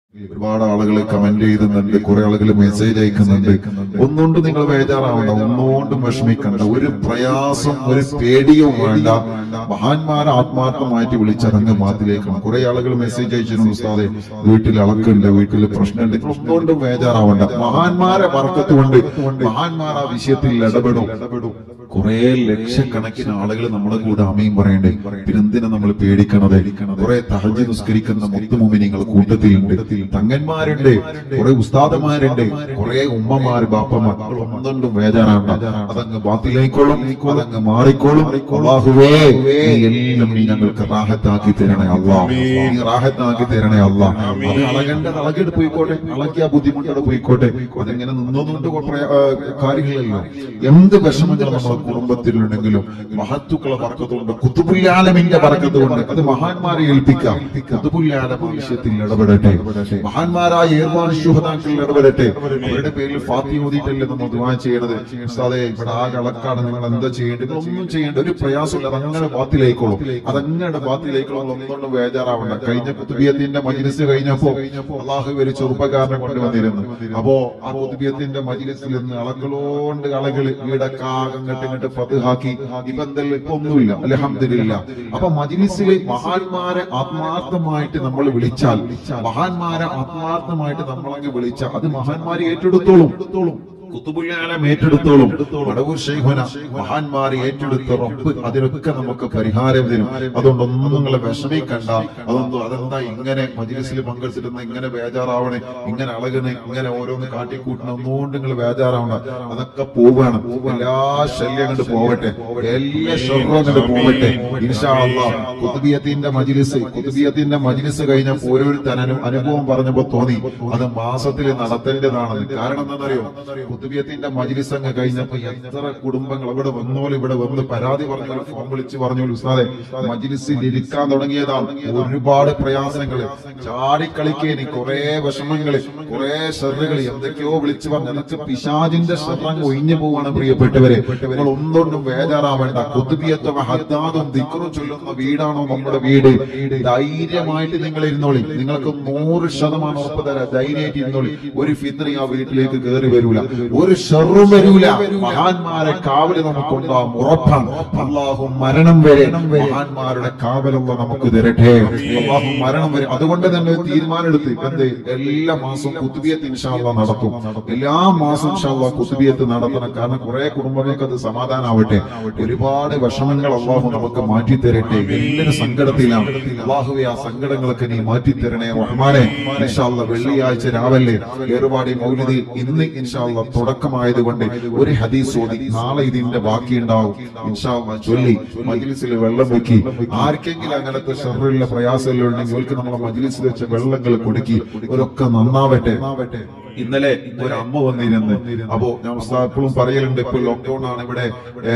ഒരുപാട് ആളുകൾ കമന്റ് ചെയ്യുന്നുണ്ട് കുറെ ആളുകൾ മെസ്സേജ് അയക്കുന്നുണ്ട് ഒന്നുകൊണ്ട് നിങ്ങൾ ബേജാറാവണ്ട ഒന്നുകൊണ്ടും വിഷമിക്കണ്ട ഒരു പ്രയാസം ഒരു പേടിയും വേണ്ട മഹാന്മാരെ ആത്മാർത്ഥമായിട്ട് വിളിച്ചറങ്ങ് മാത്തിലേക്കാണ് കുറെ ആളുകൾ മെസ്സേജ് അയച്ചിരുന്നു ഉസ്താദെ വീട്ടിൽ അളക്കുണ്ട് വീട്ടിൽ പ്രശ്നമുണ്ട് ഒന്നുകൊണ്ടും ബേജാറാവണ്ട മഹാന്മാരെ വർക്കത്ത് കൊണ്ട് മഹാന്മാർ ആ വിഷയത്തിൽ ഇടപെടും ഇടപെടും കുറെ ലക്ഷക്കണക്കിന് ആളുകൾ നമ്മുടെ കൂടെ അമയും പറയണ്ടേ പിന്നെന്തിനാ നമ്മൾ പേടിക്കണത് കുറെ തഹജ് നിസ്കരിക്കുന്ന മുത്തുമുമിനിങ്ങൾ കൂട്ടത്തിലുണ്ട് തങ്ങന്മാരുണ്ട് കുറെ ഉസ്താദന്മാരുണ്ട് കുറെ ഉമ്മമാര് ബാപ്പമാർ ഒന്നുകൊണ്ടും വേദനാണ്ട അതങ്ങ് ബാത്തിലേക്കോളും അതങ്ങ് മാറിക്കോളും അള്ളാഹുവേ നീ എല്ലാം നീ ഞങ്ങൾക്ക് റാഹത്താക്കി തരണേ അള്ളാ നീ റാഹത്താക്കി തരണേ അള്ളാ അത് അളകേണ്ടത് അളകെട്ട് പോയിക്കോട്ടെ അളക്കിയ ബുദ്ധിമുട്ടോടെ പോയിക്കോട്ടെ അതിങ്ങനെ നിന്നതുകൊണ്ട് കുറെ, ആ, കാര്യങ്ങളില്ലല്ലോ എന്ത് വിഷമങ്ങൾ നമ്മുടെ കുടുംബത്തിലുണ്ടെങ്കിലും മഹത്തുക്കളെ പറക്കത്തുകൊണ്ട് കുത്തുപുല്ലാലമിന്റെ പറക്കത്തുകൊണ്ട് അത് മഹാന്മാരെ ഏൽപ്പിക്കാം കുത്തുപുല്ലാലം വിഷയത്തിൽ ഇടപെടട്ടെ മഹാന്മാരായ ഏർവാൻ ശുഹതാക്കളിൽ ഇടപെടട്ടെ അവരുടെ പേരിൽ ഫാത്തി ഓതിയിട്ടല്ലേ നമ്മൾ ദുആ ചെയ്യണത് ഉസ്താദേ ഇവിടെ ആ കളക്കാണ് നിങ്ങൾ എന്താ ചെയ്യേണ്ടത് ഒന്നും ചെയ്യേണ്ട ഒരു പ്രയാസമില്ല അതങ്ങനെ ബാത്തിലേക്കോളും അതങ്ങനെ ബാത്തിലേക്കോളും ഒന്നുകൊണ്ടും ബേജാറാവണ്ട കഴിഞ്ഞ കുത്തുബിയത്തിന്റെ മജിലിസ് കഴിഞ്ഞപ്പോ അള്ളാഹു ഒരു ചെറുപ്പക്കാരനെ കൊണ്ടുവന്നിരുന്നു അപ്പോ ആ കുത്തുബിയത്തിന്റെ മജിലിസിൽ നിന്ന് അളകളോണ്ട് അളകള് വീടൊക്കെ അങ്ങോട്ട് ഇങ്ങോട്ട് പതുഹാക്കി ഇപ്പൊ എന്തെല്ലാം ഇപ്പൊ ഒന്നുമില്ല അലഹമില്ല അപ്പൊ മജിലിസിൽ മഹാന്മാരെ ആത്മാർത്ഥമായിട്ട് നമ്മൾ വിളിച്ചാൽ മഹാന്മാരെ ആത്മാർത്ഥമായിട്ട് നമ്മളങ്ങ് വിളിച്ചാൽ അത് മഹാന്മാരെ ഏറ്റെടുത്തോളും കുത്തുബുല്ലാലം ഏറ്റെടുത്തോളും വടവൂർ ശൈഖുന മഹാന്മാർ ഏറ്റെടുത്ത റബ്ബ് അതിനൊക്കെ നമുക്ക് പരിഹാരം തരും അതുകൊണ്ടൊന്നും നിങ്ങൾ വിഷമിക്കണ്ട അതൊന്നും അതെന്താ ഇങ്ങനെ മജിലിസിൽ പങ്കെടുത്തിരുന്ന ഇങ്ങനെ ബേജാറാവണേ ഇങ്ങനെ അളകണേ ഇങ്ങനെ ഓരോന്ന് കാട്ടിക്കൂട്ടണം ഒന്നുകൊണ്ട് നിങ്ങൾ ബേജാറാവണം അതൊക്കെ പോവുകയാണ് എല്ലാ ശല്യം കണ്ട് പോവട്ടെ എല്ലാ ഷെറും കണ്ട് പോവട്ടെ ഇൻഷാ അള്ളാഹ് കുത്തുബിയത്തിന്റെ മജിലിസ് കുത്തുബിയത്തിന്റെ മജിലിസ് കഴിഞ്ഞപ്പോൾ ഓരോരുത്തരും അനുഭവം പറഞ്ഞപ്പോ തോന്നി അത് മാസത്തിൽ നടത്തേണ്ടതാണെന്ന് കാരണം എന്താണെന്നറിയോ കുത്തുബിയത്തിന്റെ മജിലിസ് അങ്ങ് കഴിഞ്ഞപ്പോ എത്ര കുടുംബങ്ങൾ ഇവിടെ വന്നോലും ഇവിടെ വന്ന് പരാതി പറഞ്ഞോലും ഫോൺ വിളിച്ച് പറഞ്ഞോലും ഉസ്താദെ മജിലിസിൽ ഇരിക്കാൻ തുടങ്ങിയതാണ് ഒരുപാട് പ്രയാസങ്ങള് ചാടിക്കളിക്കേനി കുറെ വിഷമങ്ങള് കുറെ ഷെറുകൾ എന്തൊക്കെയോ വിളിച്ചു പറഞ്ഞു അതൊക്കെ പിശാജിന്റെ ഷെറങ്ങ് ഒഴിഞ്ഞു പോവാണ് പ്രിയപ്പെട്ടവരെ നിങ്ങൾ ഒന്നൊന്നും ബേജാറാവേണ്ട കുത്തുബിയത്തും ഹദ്ദാദും ദിക്റും ചൊല്ലുന്ന വീടാണോ നമ്മുടെ വീട് ധൈര്യമായിട്ട് നിങ്ങൾ ഇരുന്നോളി നിങ്ങൾക്ക് നൂറ് ശതമാനം ഉറപ്പ് തരാം ധൈര്യമായിട്ട് ഇരുന്നോളി ഒരു ഫിത്രി ആ വീട്ടിലേക്ക് കയറി വരൂല ഒരു ഷെറും വരൂല മഹാന്മാരെ കാവല് നമുക്കുണ്ടാവും ഉറപ്പാണ് അള്ളാഹു മരണം വരെ മഹാന്മാരുടെ കാവലുള്ള നമുക്ക് തരട്ടെ അള്ളാഹു മരണം വരെ അതുകൊണ്ട് തന്നെ ഒരു തീരുമാനം എടുത്ത് എന്ത് എല്ലാ മാസവും കുത്തുബിയത്ത് ഇൻഷാല്ല നടത്തും എല്ലാ മാസവും ഇൻഷാല്ല കുത്തുബിയത്ത് നടത്തണം കാരണം കുറെ കുടുംബങ്ങൾക്ക് അത് സമാധാനാവട്ടെ ഒരുപാട് വിഷമങ്ങൾ അള്ളാഹു നമുക്ക് മാറ്റി തരട്ടെ എല്ലാവരും സങ്കടത്തിലാണ് അള്ളാഹുവെ ആ സങ്കടങ്ങളൊക്കെ നീ മാറ്റി തരണേ റഹ്മാനെ ഇൻഷാല്ല വെള്ളിയാഴ്ച രാവിലെ ഏറുപാടി മൗലിദി ഇന്ന് ഇൻഷാല്ല തുടക്കമായതുകൊണ്ട് ഒരു ഹദീസ് ഓതി നാളെ ഇതിന്റെ ബാക്കിയുണ്ടാവും ഇൻഷാല്ല ചൊല്ലി മജ്ലിസിൽ വെള്ളം വെക്കി ആർക്കെങ്കിലും അങ്ങനത്തെ ഷെറുള്ള പ്രയാസമെല്ലാം ഉണ്ടെങ്കിൽ അവർക്ക് നമ്മളെ മജ്ലിസിൽ വെച്ച വെള്ളങ്ങൾ കൊടുക്കി അവരൊക്കെ നന്നാവട്ടെ ഇന്നലെ ഒരു അമ്മ വന്നിരുന്ന് അപ്പോ ഞാൻ ഉസ്താദ് എപ്പോഴും പറയലുണ്ട് ഇപ്പൊ ലോക്ക്ഡൌൺ ആണ് ഇവിടെ ഏ,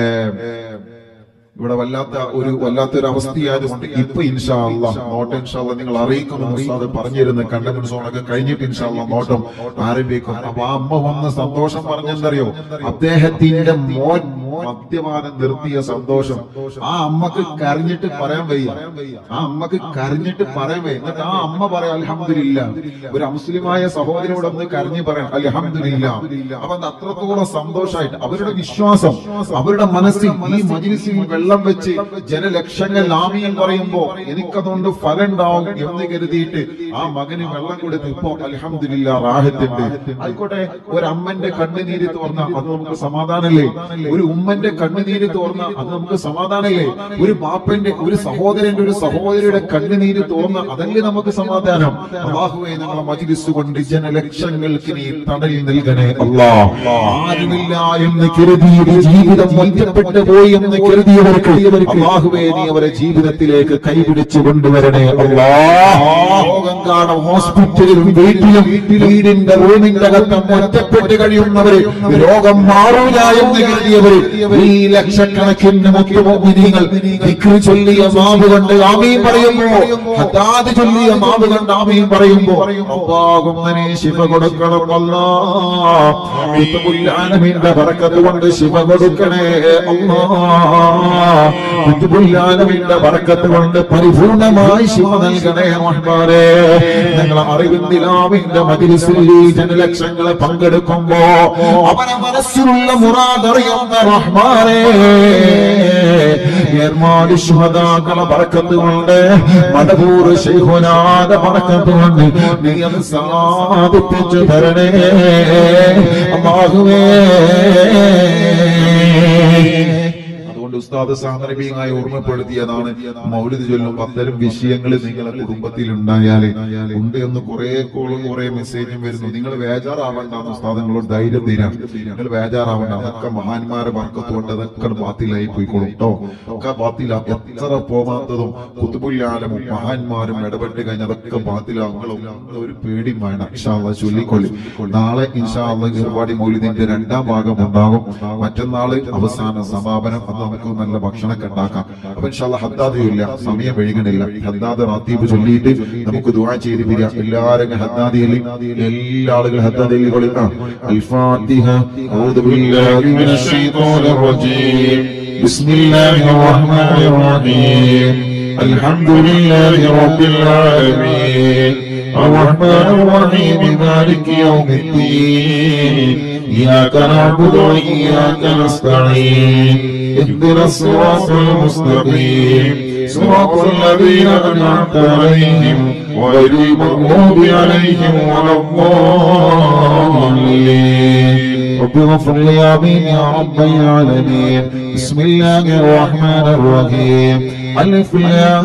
ഇവിടെ വല്ലാത്ത ഒരു വല്ലാത്തൊരു അവസ്ഥയായതുകൊണ്ട് ഇപ്പൊ ഇൻഷാ അള്ളാഹ് നോട്ടം ഇൻഷാ അള്ളാഹ് നിങ്ങൾ അറിയിക്കുമെന്ന് ഉസ്താദ് പറഞ്ഞിരുന്നു കണ്ടമൻ സോണൊക്കെ കഴിഞ്ഞിട്ട് ഇൻഷാ അള്ളാഹ് നോട്ടം ആരംഭിക്കും അപ്പൊ ആ അമ്മ വന്ന് സന്തോഷം പറഞ്ഞെന്തറിയോ അദ്ദേഹത്തിന്റെ മോൻ മദ്യപാനം നിർത്തിയ സന്തോഷം ആ അമ്മക്ക് കരഞ്ഞിട്ട് പറയാൻ വയ്യ ആ അമ്മക്ക് കരഞ്ഞിട്ട് പറയാൻ വയ്യ എന്നിട്ട് ആ അമ്മ പറയാം അലഹമില്ല ഒരു മുസ്ലിമായ സഹോദരിയോട് ഒന്ന് കരഞ്ഞു പറയാം അലഹമില്ല അപ്പൊ അത് അത്രത്തോളം സന്തോഷമായിട്ട് അവരുടെ വിശ്വാസം അവരുടെ മനസ്സിൽ ഈ മജിലിസിൽ വെള്ളം വെച്ച് ജനലക്ഷങ്ങൾ ആമിയം പറയുമ്പോ എനിക്കതുകൊണ്ട് ഫലം ഉണ്ടാവും എന്ന് കരുതിയിട്ട് ആ മകന് വെള്ളം കൊടുത്ത് ഇപ്പോ അലഹമില്ല റാഹത്തുണ്ട് ആയിക്കോട്ടെ ഒരു അമ്മന്റെ കണ്ണുനീര് തോർന്ന അത് നമുക്ക് സമാധാനല്ലേ ഒരു ഉമ്മന്റെ കണ്ണുനീര് തോർന്ന അത് നമുക്ക് സമാധാനല്ലേ ഒരു ബാപ്പന്റെ ഒരു സഹോദരന്റെ ഒരു സഹോദരിയുടെ കണ്ണുനീര് തോർന്ന അതല്ലേ നമുക്ക് സമാധാനം അള്ളാഹുവെ ഞങ്ങളെ മജിലിസ് കൊണ്ട് ജനലക്ഷങ്ങൾക്ക് നീ തടയിൽ നൽകണേ അല്ലാ ആരുമില്ല എന്ന് കരുതി ഒരു ജീവിതം ഒറ്റപ്പെട്ടു പോയി എന്ന് കരുതിയവർക്ക് അള്ളാഹുവെ നീ അവരെ ജീവിതത്തിലേക്ക് കൈപിടിച്ചു കൊണ്ടുവരണേ അല്ലാ രോഗം കാണും ഹോസ്പിറ്റലിലും വീട്ടിലും വീടിന്റെ റൂമിന്റെ അകത്തും ഒറ്റപ്പെട്ട് കഴിയുന്നവര് രോഗം മാറൂല എന്ന് കരുതിയവര് ഈ ലക്ഷക്കണക്കിന് മുഖ്യമോഹിനികൾ ദിക്റ് ചൊല്ലിയ മാവ് കൊണ്ട് ആമീൻ പറയുമ്പോ ഹദാദ് ചൊല്ലിയ മാവ് കൊണ്ട് ആമീൻ പറയുമ്പോ അള്ളാഹുമ്മനെ ശിവ കൊടുക്കണം അല്ലാ കുത്തുബുല്ലാലമീന്റെ ബറക്കത്ത് കൊണ്ട് ശിവ കൊടുക്കണേ അല്ലാ കുത്തുബുല്ലാലമീന്റെ ബറക്കത്ത് കൊണ്ട് പരിപൂർണമായി ശിവ നൽകണേ റഹ്മാനേ ഞങ്ങളെ അറിവിന്ദിലാവിന്റെ മജിലിസിൽ ഈ ജനലക്ഷങ്ങളെ പങ്കെടുക്കുമ്പോ അവരെ മനസ്സിലുള്ള മുറാദ് അറിയുന്ന റഹ്മാനേ ഏർമാടി ശുഹദാക്കളെ ബറക്കത്ത് കൊണ്ട് മടപൂർ ശൈഖുനാഥ ബറക്കത്ത് കൊണ്ട് നീ അത് സാധിപ്പിച്ചു തരണേ അല്ലാഹുവേ അതുകൊണ്ട് ഉസ്താദ് സാന്ദർഭികമായി ഓർമ്മപ്പെടുത്തിയതാണ് മൗലിദ് ചൊല്ലും അത്തരം വിഷയങ്ങൾ നിങ്ങളുടെ കുടുംബത്തിൽ ഉണ്ടായാല് ഉണ്ട് എന്ന് കുറെ കോളും കുറെ മെസ്സേജും വരുന്നു നിങ്ങൾ ബേജാറാവണ്ട ഉസ്താദ് നിങ്ങളോട് ധൈര്യം തീരാം നിങ്ങൾ ബേജാറാവണ്ട അതൊക്കെ മഹാന്മാരെ വർക്കത്ത് കൊണ്ട് അതൊക്കെ ബാത്തിലായി പോയിക്കോളും കേട്ടോ ഒക്കെ ബാത്തില എത്ര പോകാത്തതും കുത്തുബുല്ലാലും മഹാന്മാരും ഇടപെട്ട് കഴിഞ്ഞാൽ അതൊക്കെ ബാത്തിലാങ്ങളും ഒരു പേടി വേണം ഇൻഷാല്ല ചൊല്ലിക്കൊള്ളി നാളെ ഇൻഷാല്ല ഏർപ്പാടി മൗലിദിന്റെ രണ്ടാം ഭാഗം ഉണ്ടാകും മറ്റന്നാള് അവസാന സമാപനം അത് നമുക്ക് നല്ല ഭക്ഷണമൊക്കെ ഉണ്ടാക്കാം അപ്പൊ ഇൻഷാല്ല ഹദ്ദാദിയില്ല സമയം വൈകണില്ല ഹദ്ദാദ് റാത്തീബ് ചൊല്ലിയിട്ട് നമുക്ക് ദുആ ചെയ്ത് പിരിയാം എല്ലാവരും ഹദ്ദാദിയിൽ എല്ലാ ആളുകളും ഹദ്ദാദിയിൽ കൊള്ളിക്കാം الفاتحة أعوذ بالله من الشيطان الرجيم بسم الله الرحمن الرحيم الحمد لله رب العالمين الرحمن الرحيم مالك يوم الدين إياك نعبد وإياك نستعين اهدنا الصراط المستقيم صراط الذين أنعمت عليهم غير المغضوب عليهم ولا الضالين رب اغفر لي آمين يا رب العالمين بسم الله الرحمن الرحيم ألف لام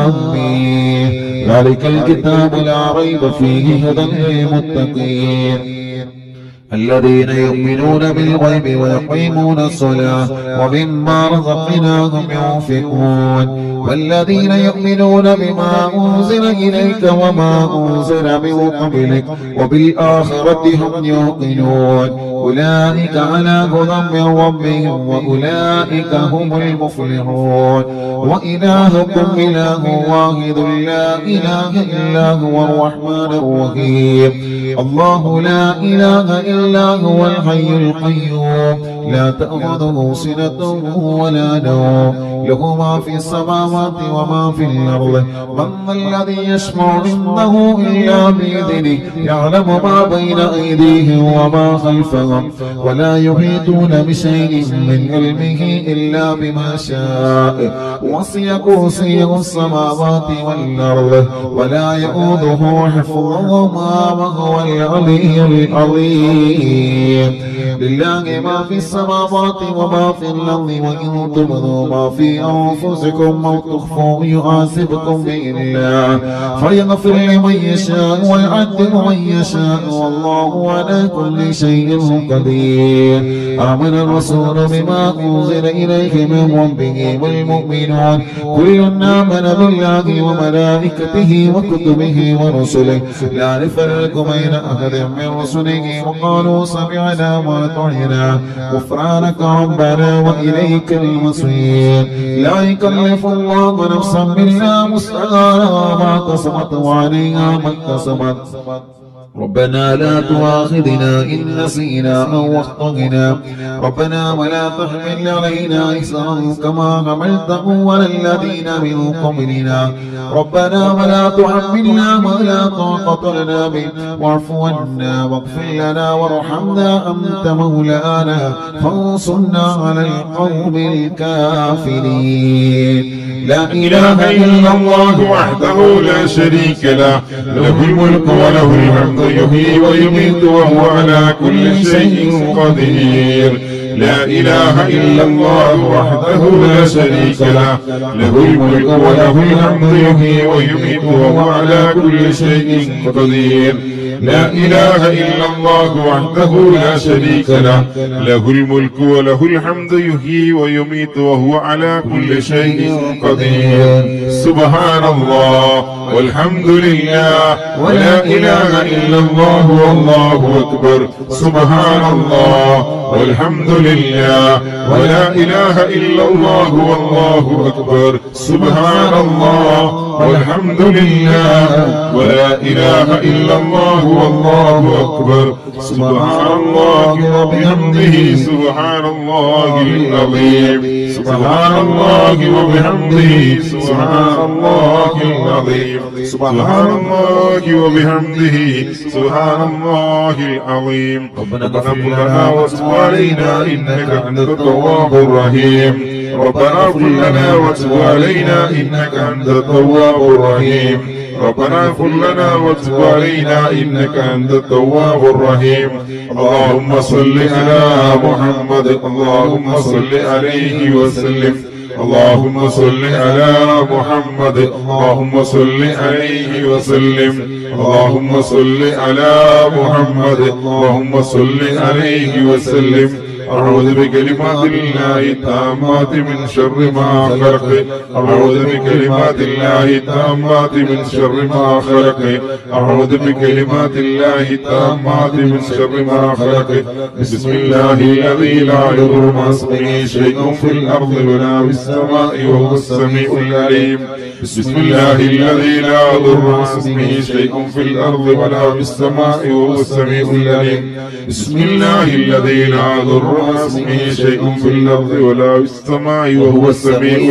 ميم ذلك الكتاب لا ريب فيه هدى للمتقين الذين يؤمنون بالغيب ويقيمون الصلاة ومما رزقناهم ينفقون والذين يؤمنون بما أنزل إليك وما أنزل من قبلك وبالآخرة هم يوقنون أولئك على هدى من ربهم وأولئك هم المفلحون وإلهكم إله واحد لا إله إلا هو الرحمن الرحيم الله لا إله إلا هو الحي القيوم لا تأخذه سنة ولا نوم له ما في السماوات وما في الأرض من ذا الذي يشفع عنده إلا بإذنه يعلم ما بين أيديهم وما خلفهم ولا يحيطون بشيء من علمه إلا بما شاء وسع كرسيه السماوات والأرض ولا يؤوده حفظهما وهو العلي العظيم لله ما في السماوات وما في الأرض وإن تبدوا ما في أنفسكم أو تخفوا يحاسبكم به الله فيغفر لمن يشاء ويعذب من يشاء والله على كل شيء قدير آمن الرسول بما أنزل إليه من ربه والمؤمنون كل آمن بالله وملائكته وكتبه ورسله لا نفرق بين أحد من رسله وقالوا سمعنا وأطعنا غفرانك ربنا وإليك المصير لا يكلف الله نفسا إلا وسعها ما كسبت وعليها ما اكتسبت ربنا لا تؤاخذنا إن نسينا أو أخطأنا ربنا ولا تحمل علينا إسرا كما حملته على الذين من قبلنا ربنا ولا تحملنا ما لا طاقة لنا به واعف عنا واغفر لنا وارحمنا أنت مولانا فانصرنا على القوم الكافرين لا إله إلا الله وحده لا شريك له له الملك وله الحمد يحيي ويميت وهو على كل شيء قدير لا إله إلا الله وحده لا شريك له له الملك وله الحمد يحيي ويميت وهو على كل شيء قدير لا إله إلا الله وحده لا شريك له له الملك وله الحمد يحيي ويميت وهو على كل شيء قدير سبحان الله والحمد لله ولا إله إلا الله والله أكبر سبحان الله والحمد لله ولا إله إلا الله والله أكبر سبحان الله والحمد لله ولا إله إلا الله والله أكبر سبحان الله وبحمده سبحان الله العظيم سبحان الله وبحمده سبحان الله العظيم سبحان الله وبحمده سبحان الله العظيم ربنا اغفر لنا وتب علينا إنك أنت التواب الرحيم ربنا اغفر لنا وتب علينا إنك أنت التواب الرحيم ربنا اغفر لنا وتب علينا إنك أنت التواب الرحيم اللهم صل على محمد اللهم صل عليه وسلم اللهم صل على محمد اللهم صل عليه وسلم اللهم صل على محمد اللهم صل عليه وسلم أعوذ بكلمات الله التامات من شر ما خلق أعوذ بكلمات الله التامات من شر ما خلق أعوذ بكلمات الله التامات من شر ما خلق بسم الله الذي لا يضر مع اسمه شيء في الأرض ولا في السماء وهو السميع العليم بسم الله الذي لا يضر مع اسمه شيء في الأرض ولا في السماء وهو السميع العليم بسم الله الذي لا يضر مع اسمه شيء في الأرض ولا في السماء وهو السميع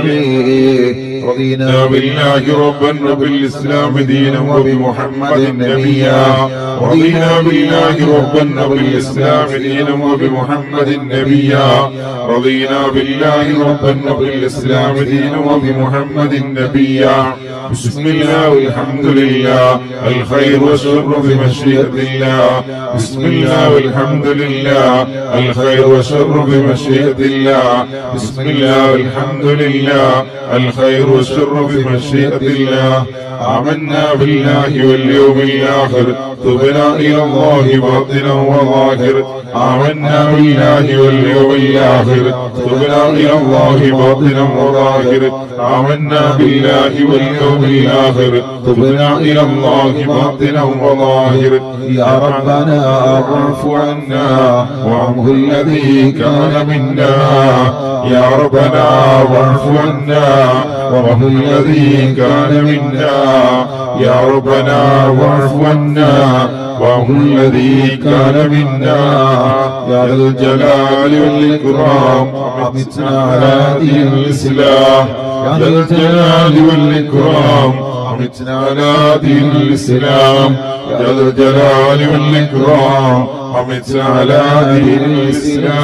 العليم رضينا بالله ربا وبالإسلام دينا وبمحمد نبيا رضينا بالله ربا وبالإسلام دينا وبمحمد نبيا رضينا بالله ربا وبالإسلام دينا وبمحمد نبيا بسم الله والحمد لله الخير والشر بمشيئة الله بسم الله والحمد لله الخير والشر بمشيئة الله بسم الله والحمد لله الخير والشر بمشيئة الله آمنا بالله واليوم الآخر تبنا إلى الله باطنا وظاهر آمنا بالله واليوم الآخر تبنا إلى الله باطنا وظاهر آمنا بالله واليوم الآخر تبنا إلى الله باطنا وظاهر يا ربنا اعف عنا وعنه الذي كان منا يا ربنا واعف عنا وعنه الذي كان منا يا ربنا واعف عنا وهو الذي كان منا يا ذا الجلال والإكرام أمتنا على دين الإسلام يا ذا الجلال والإكرام أمتنا على دين الإسلام يا ذا الجلال والإكرام أمتنا على دين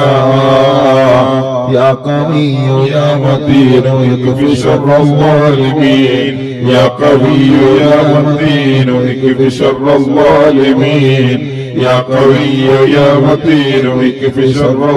الإسلام يا قوي يا متين يكفي شر الظالمين يا قوي يا متين اكف شر الظالمين يا قوي يا متين اكف شر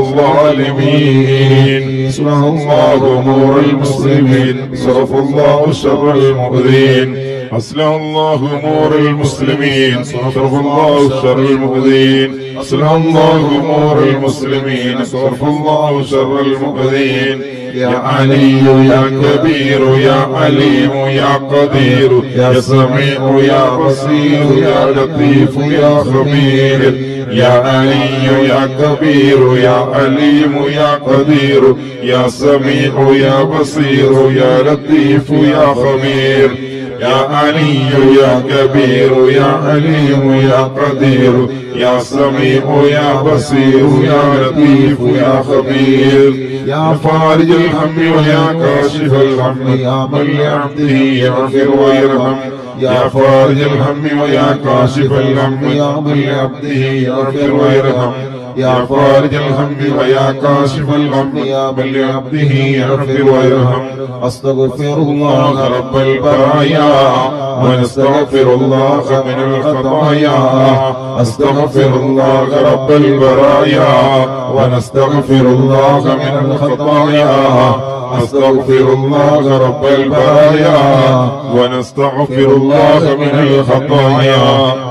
الظالمين صرف الله امور المسلمين صرف الله شر المؤذين أصلح الله أمور المسلمين صرف الله شر المؤذين أصلح الله أمور المسلمين صرف الله شر المؤذين يا علي يا كبير يا عليم يا قدير يا سميع يا بصير يا لطيف يا خبير يا علي يا كبير يا عليم يا قدير يا سميع يا بصير يا لطيف يا خبير يا علي يا كبير يا عليم يا قدير يا سميع يا بصير يا لطيف يا خبير يا فارج الهم ويا كاشف الهم يا من لعبده يغفر ويرحم يا فارج الهم ويا كاشف الهم يا من لعبده يغفر ويرحم يا فارج الهم ويا كاشف الغم يا من لعبده يغفر ويرحم استغفر الله رب البرايا ونستغفر الله من الخطايا استغفر الله رب البرايا ونستغفر الله من الخطايا استغفر الله رب البرايا ونستغفر الله من الخطايا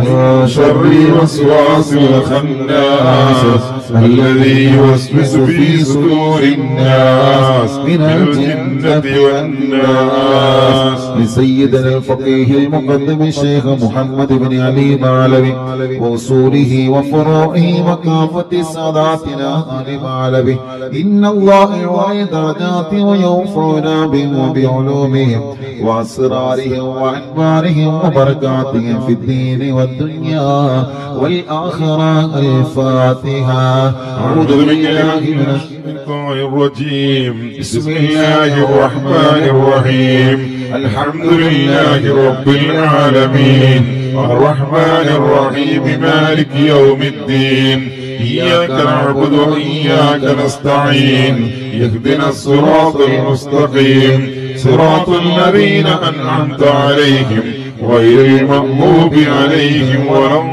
من شر الوسواس الخناس الذي يوسوس في صدور الناس من الجنة والناس لسيدنا الفقيه المقدم الشيخ محمد بن علي بعلوي وأصوله وفروعه وكافة ساداتنا آل بعلوي إن الله يرعى درجات وينفعنا بهم وبعلومهم وأسرارهم وأنوارهم وبركاتهم في الدين والدنيا والآخرة الفاتحة أعوذ بالله من الشيطان الرجيم بسم الله الرحمن الرحيم الحمد لله رب العالمين الرحمن الرحيم مالك يوم الدين إياك نعبد وإياك نستعين اهدنا الصراط المستقيم صراط الذين أنعمت عليهم غير المغضوب عليهم ولا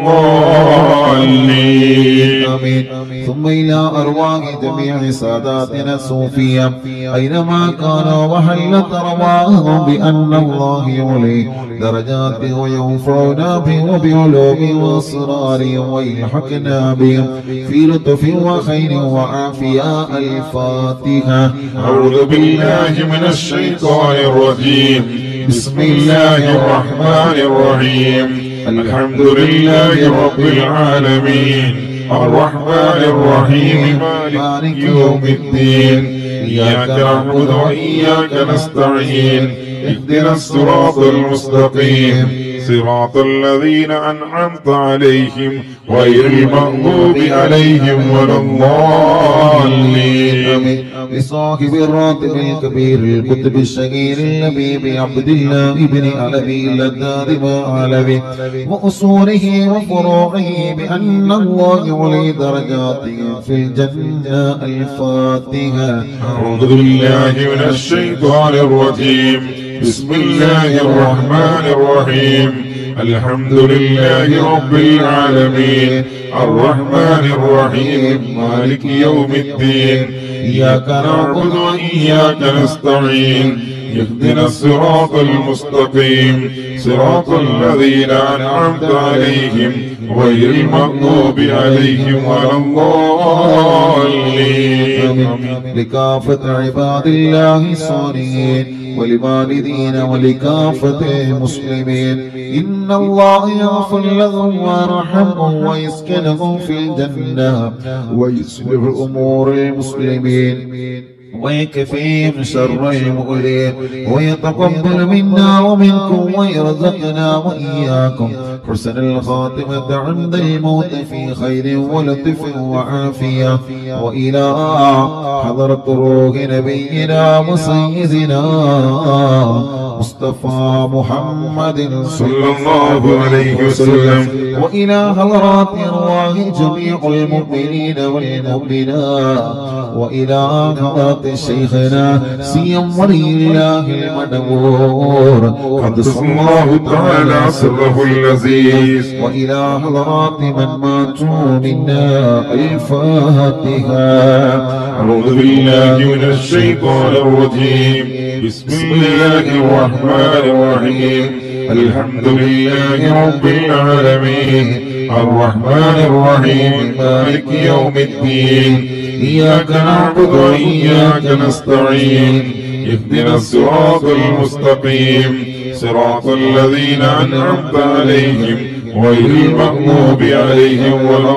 الضالين آمين ثم إلى أرواح جميع ساداتنا الصوفية أينما كانوا وحلت أرواحهم بأن الله يولي درجات وينفعنا بهم وبعلوم وأسرار ويلحقنا بهم في لطف وخير وعافية الفاتحة أعوذ بالله من الشيطان الرجيم بسم الله الرحمن الرحيم الحمد لله رب العالمين الرحمن الرحيم مالك يوم الدين إياك نعبد وإياك نستعين اهدنا الصراط المستقيم صراط الذين أنعمت عليهم غير المغضوب عليهم ولا الضالين آمين بصاحب الراتب الكبير الكتب الشهير اللبيب عبد الله بن علوي اللذاذ علوي وأصوله وفروعه بأن الله يولي درجاته في الجنة الفاتحة أعوذ بالله من الشيطان الرجيم بسم الله الرحمن الرحيم الحمد لله رب العالمين الرحمن الرحيم مالك يوم الدين إياك نعبد وإياك نستعين اهدنا الصراط المستقيم صراط الذين أنعمت عليهم غير المغضوب عليهم ولا الضالين لكافة عباد الله الصالحين ولوالدين ولكافة المسلمين إن الله يغفر لهم ويرحمهم ويسكنهم في الجنة ويصلح أمور المسلمين ويكفيهم شر المؤذين ويتقبل منا ومنكم ويرزقنا وإياكم حسن الخاتمة عند الموت في خير ولطف وعافية وإلى حضرة روح نبينا وسيدنا مصطفى محمد صلى الله عليه وسلم وإلى حضرات أرواح جميع المؤمنين والمؤمنات وإلى حضرات شيخنا سيم ولي الله المدبور قدس الله تعالى سره اللذيذ وإلى حضرات من ماتوا منا الفاتحة أعوذ بالله من الشيطان الرجيم بسم الله الرحمن الرحيم الحمد لله رب العالمين الرحمن الرحيم مالك يوم الدين إياك نعبد وإياك نستعين اهدنا الصراط المستقيم صراط الذين أنعمت عليهم غير المغضوب عليهم ولا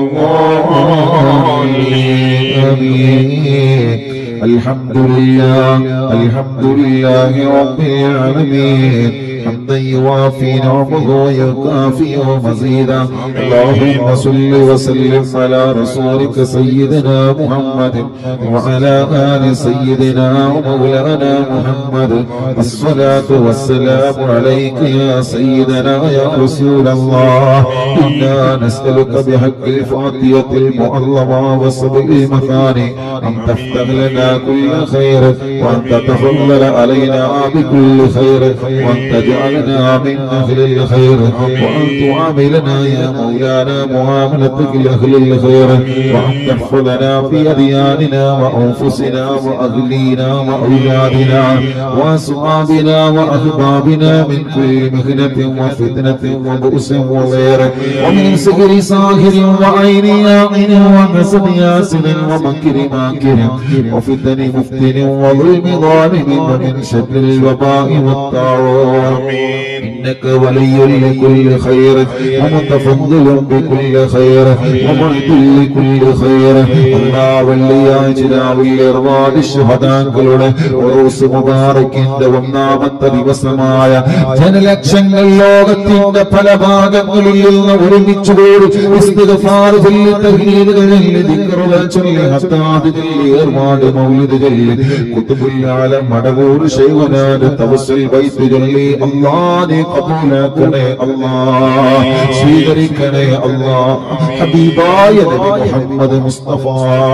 الضالين آمين الحمد لله الحمد لله رب العالمين حمدا يوافي نعمه ويكافئ مزيدا اللهم صل وسلم على رسولك سيدنا محمد وعلى آل سيدنا ومولانا محمد الصلاة والسلام عليك يا سيدنا يا رسول الله إنا نسألك بحق الفاتحة المعظمة وسبع المثاني أن تفتح لنا كل خير وأن تتفضل علينا بكل خير وأن تجعل واجعلنا من أهل الخير وأن تعاملنا يا مولانا معاملتك لأهل الخير وأن تحفظنا في أدياننا وأنفسنا وأهلينا وأولادنا وأصحابنا وأحبابنا من كل مهنة وفتنة وبؤس وغير ومن سحر ساهر وعين ياعن وحسد ياسر ومكر ماكر وفتن مفتن وظلم ظالم ومن شر الوباء والطاعون إنك ولي لكل خير ومتفضل بكل خير ومعد لكل خير الله വെള്ളിയാഴ്ച രാവിലെ ഒരുപാട് ശുഹദാക്കളുടെ ഉറൂസ് മുബാറക്കിന്റെ ഒന്നാമത്തെ ദിവസമായ ജനലക്ഷങ്ങൾ ലോകത്തിന്റെ പല ഭാഗങ്ങളിൽ നിന്ന് ഒരുമിച്ച് കൂടി ഇസ്തിഗ്ഫാർ ചൊല്ലി തഹ്ലീലുകൾ ചൊല്ലി ദിക്റുകൾ ചൊല്ലി ഹത്താദ് ചൊല്ലി ഏർവാട് മൗലിദ് ചൊല്ലി കുത്തുബുൽ ആലം മടവൂർ ശൈവനാട് തവസ്സുൽ ബൈത്ത് ചൊല്ലി അല്ലാഹ് കബൂലാക്കണേ അല്ലാഹ് സ്വീകരിക്കണേ അല്ലാഹ് ഹബീബായ നബി മുഹമ്മദ് മുസ്തഫ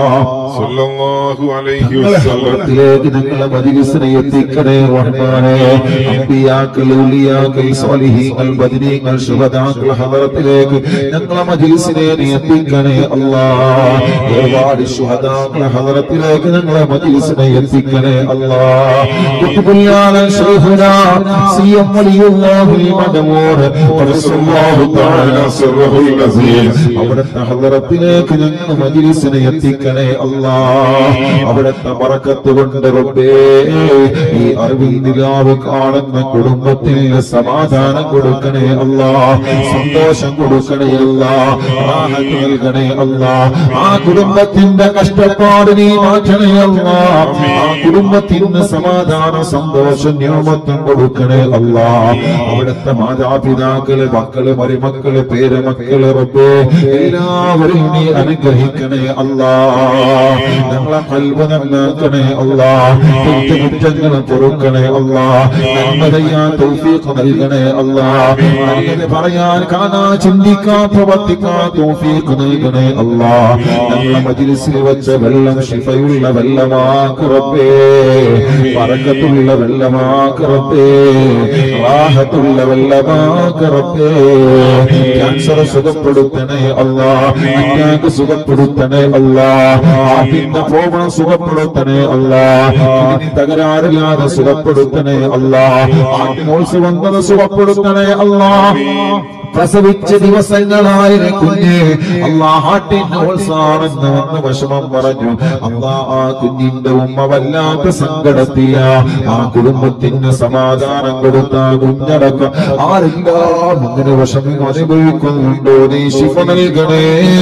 സല്ലല്ലാഹു അലൈഹി ഞങ്ങളെ വസല്ലം ഹദ്റത്തിലേക്ക് ഞങ്ങളെ മജ്ലിസിനെ എത്തിക്കണേ റഹ്മാനേ അമ്പിയാക്കൾ ഔലിയാക്കൾ സ്വാലിഹീങ്ങൾ ബദരീങ്ങൾ ശുഹദാക്കൾ ഹദ്റത്തിലേക്ക് ഞങ്ങളെ മജ്ലിസിനെ നീ എത്തിക്കണേ അല്ലാഹ് ഒരുപാട് ശുഹദാക്കളെ ഹദ്റത്തിലേക്ക് ഞങ്ങളെ മജ്ലിസിനെ എത്തിക്കണേ അല്ലാഹ് കുത്തുബുല്ലാന ശൈഖുനാ സിയം വലിയുല്ലാഹുൽ മദമൂർ റസൂലുള്ളാഹി തആല സിർറുൽ അസീസ് അവിടുത്തെ ഹദ്റത്തിലേക്ക് ഞങ്ങൾ മജ്ലിസിനെ എത്തിക്കണേ അല്ലാ അവിടുത്തെ പറക്കത്ത് കൊണ്ട് റബ്ബേ ഈ അറിവിൽ നിലാവ് കാണുന്ന കുടുംബത്തിന് സമാധാനം കൊടുക്കണേ അല്ലാ സന്തോഷം കൊടുക്കണേ അല്ലാ റാഹത്ത് നൽകണേ അല്ലാ ആ കുടുംബത്തിന്റെ കഷ്ടപ്പാട് നീ മാറ്റണേ അല്ലാ ആ കുടുംബത്തിന് സമാധാനം സന്തോഷം ന്യൂമത്വം കൊടുക്കണേ അല്ലാ അവിടുത്തെ മാതാപിതാക്കള് മക്കള് മരുമക്കള് പേരമക്കള് റബ്ബേ എല്ലാവരെയും നീ അനുഗ്രഹിക്കണേ അല്ലാ ഞങ്ങളെ കൽവ് നന്നാക്കണേ അല്ലാ കുറ്റകുറ്റങ്ങൾ പൊറുക്കണേ അല്ലാ നന്മ ചെയ്യാൻ തൗഫീഖ് നൽകണേ അല്ലാ നല്ലത് പറയാൻ കാണാൻ ചിന്തിക്കാൻ പ്രവർത്തിക്കാൻ തൗഫീഖ് നൽകണേ അല്ലാ ഞങ്ങളെ മജ്ലിസിൽ വെച്ച വെള്ളം ശിഫയുള്ള വെള്ളമാക്ക് റബ്ബേ പറക്കത്തുള്ള വെള്ളമാക്ക് റബ്ബേ റാഹത്തുള്ള വെള്ളമാക്ക് റബ്ബേ ക്യാൻസർ സുഖപ്പെടുത്തണേ അല്ലാ അറ്റാക്ക് സുഖപ്പെടുത്തണേ അല്ലാ ആട്ടിന്റെ പ്രോബ്ലം സുഖപ്പെടുത്തണേ അല്ലാ ഇനി തകരാറില്ലാതെ സുഖപ്പെടുത്തണേ അല്ലാ ആട്ടിനോത്സവം സുഖപ്പെടുത്തണേ അല്ലാ പ്രസവിച്ച ദിവസങ്ങളായ കുഞ്ഞ് അള്ളാഹാട്ടിന്റെ ഉത്സാണെന്ന് വന്ന് വിഷമം പറഞ്ഞു അള്ളാ ആ കുഞ്ഞിന്റെ ഉമ്മ വല്ലാത്ത സങ്കടത്തിയ ആ കുടുംബത്തിന് സമാധാനം കൊടുത്ത ആ കുഞ്ഞടക്കം ആരെല്ലാം അങ്ങനെ വിഷമം അനുഭവിക്കുന്നുണ്ടോ നീ ശിഫ നൽകണേ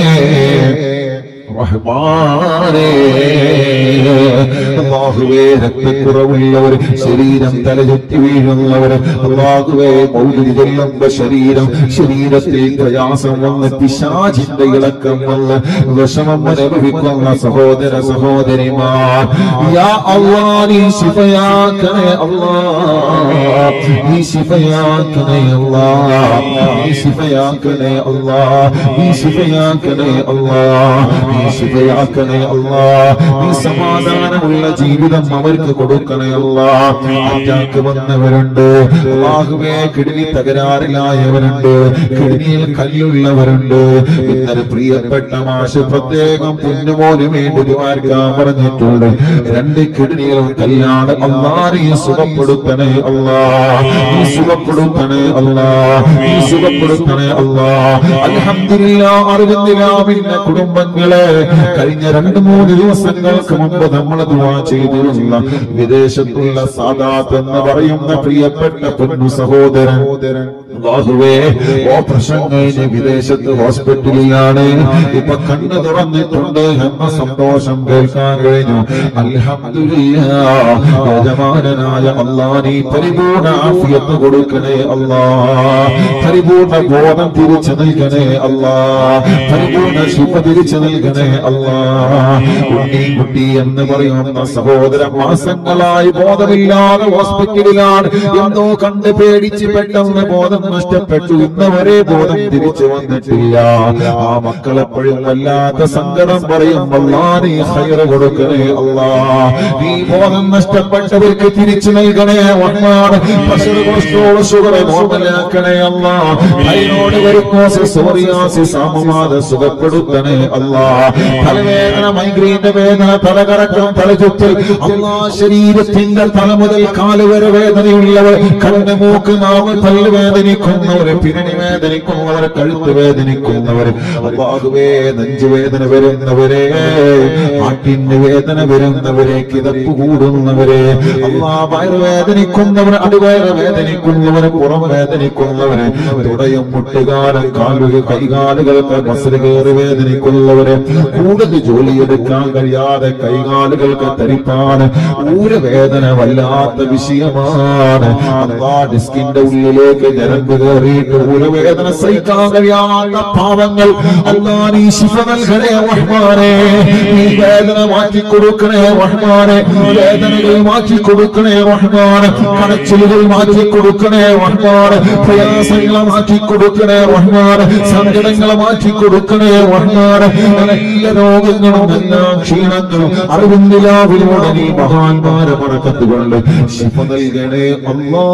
റഹ്മാനേ അല്ലാഹുവേ രക്തക്കുറവുള്ളവർ ശരീരം തലചുറ്റി വീഴുന്നവർ അല്ലാഹുവേ മൗലിക ചെല്ലുമ്പോ ശരീരം ശരീരത്തിൽ പ്രയാസം വന്ന് പിശാചിന്റെ ഇളക്കം വന്ന് വിഷമം അനുഭവിക്കുന്ന സഹോദര സഹോദരിമാർ യാ അല്ലാ നീ ശിഫയാക്കണേ അല്ലാ നീ ശിഫയാക്കണേ അല്ലാ നീ ശിഫയാക്കണേ അല്ലാ നീ ശിഫയാക്കണേ അല്ലാ നീ ശിഫയാക്കണേ അല്ലാ നീ സമാധാനമുള്ള ജീവിതം അവർക്ക് കൊടുക്കണേ അല്ലാ അറ്റാക്ക് വന്നവരുണ്ട് അല്ലാഹുവേ കിഡ്നി തകരാറിലായവരുണ്ട് കിഡ്നിയിൽ കല്ലുള്ളവരുണ്ട് ഇന്നലെ പ്രിയപ്പെട്ട മാഷ് പ്രത്യേകം പൊന്നുമോന് വേണ്ടി ദുആർക്കാൻ പറഞ്ഞിട്ടുണ്ട് രണ്ട് കിഡ്നികളും കല്ലാണ് അല്ലാ നീ സുഖപ്പെടുത്തണേ അല്ലാ നീ സുഖപ്പെടുത്തണേ അല്ലാ നീ സുഖപ്പെടുത്തണേ അല്ലാ അൽഹംദുലില്ലാ അറിവുന്നില്ല പിന്നെ കുടുംബങ്ങളെ കഴിഞ്ഞ രണ്ട് മൂന്ന് ദിവസങ്ങൾക്ക് മുമ്പ് നമ്മൾ ദുആ ചെയ്തിരുന്ന വിദേശത്തുള്ള സാദാത്ത് എന്ന് പറയുന്ന പ്രിയപ്പെട്ട പൊന്നു സഹോദരൻ അല്ലാഹുവേ ഓപ്പറേഷൻ കഴിഞ്ഞ് വിദേശത്ത് ഹോസ്പിറ്റലിലാണ് ഇപ്പൊ കണ്ണ് തുറന്നിട്ടുണ്ട് എന്ന സന്തോഷം കേൾക്കാൻ കഴിഞ്ഞു അൽഹംദുലില്ലാ യജമാനനായ അല്ലാ നീ പരിപൂർണ ആഫിയത്ത് കൊടുക്കണേ അല്ലാ പരിപൂർണ ബോധം തിരിച്ചു നൽകണേ അല്ലാ പരിപൂർണ ശിഫ തിരിച്ചു നൽകണേ നൽകണേ അല്ലാ കുട്ടി കുട്ടി എന്ന് പറയുന്ന സഹോദര മാസങ്ങളായി ബോധമില്ലാതെ ഹോസ്പിറ്റലിലാണ് എന്തോ കണ്ട് പേടിച്ച് പെട്ടെന്ന് ബോധം നഷ്ടപ്പെട്ടു ഇന്നവരെ ബോധം തിരിച്ചു വന്നിട്ടില്ല ആ മക്കളെപ്പോഴും വല്ലാത്ത സങ്കടം പറയും അല്ലാ നീ ഹൈറ കൊടുക്കണേ അല്ലാ നീ ബോധം നഷ്ടപ്പെട്ടവർക്ക് തിരിച്ചു നൽകണേ ഒന്നാണ് പ്രഷർ കൊളസ്ട്രോൾ ഷുഗർ നോർമലാക്കണേ അല്ലാ അതിനോട് വരുന്ന സോറിയാസിസ് സാമമാത സുഖപ്പെടുത്തണേ അല്ലാ തലവേദന മൈഗ്രീന്റെ വേദന തലകറക്കം തലചുറ്റൽ അല്ലാ ശരീരത്തിന്റെ തല മുതൽ കാല് വരെ വേദനയുള്ളവർ കണ്ണ് മൂക്ക് നാവ് പല്ല് വേദനിക്കുന്നവര് പിരണി വേദനിക്കുന്നവര് കഴുത്ത് വേദനിക്കുന്നവര് അള്ളാഹുവേ നെഞ്ചുവേദന വരുന്നവരെ ആട്ടിന്റെ വേദന വരുന്നവരെ കിതപ്പ് കൂടുന്നവരെ അള്ളാ വയറ് വേദനിക്കുന്നവര് അടിവയറ് വേദനിക്കുന്നവര് പുറം വേദനിക്കുന്നവര് തുടയും മുട്ടുകാലം കാലുകൾ കൈകാലുകൾക്ക് ബസ്സിൽ കയറി വേദനിക്കുന്നവര് കൂടുതൽ ജോലിയെടുക്കാൻ കഴിയാതെ കൈകാലുകൾക്ക് തരിപ്പാണ് ഊരവേദന വല്ലാത്ത വിഷയമാണ് അള്ളാ ഡിസ്കിന്റെ ഉള്ളിലേക്ക് ഞരമ്പ് കയറിയിട്ട് ഊരവേദന സഹിക്കാൻ കഴിയാത്ത പാവങ്ങൾ അള്ളാ നീ ശിഫ നൽകണേ റഹ്മാനെ നീ വേദന മാറ്റി കൊടുക്കണേ റഹ്മാനെ വേദനകൾ മാറ്റി കൊടുക്കണേ റഹ്മാനെ കടച്ചിലുകൾ മാറ്റി കൊടുക്കണേ റഹ്മാനെ പ്രയാസങ്ങൾ മാറ്റി കൊടുക്കണേ റഹ്മാനെ സങ്കടങ്ങൾ മാറ്റി കൊടുക്കണേ റഹ്മാനെ എല്ലാ രോഗങ്ങളും എല്ലാ ക്ഷീണങ്ങളും അറിവിന്ദിലാവിലൂടെ നീ മഹാന്മാരെ മറക്കത്തുകൊണ്ട് ശിഫ നൽകണേ അല്ലാ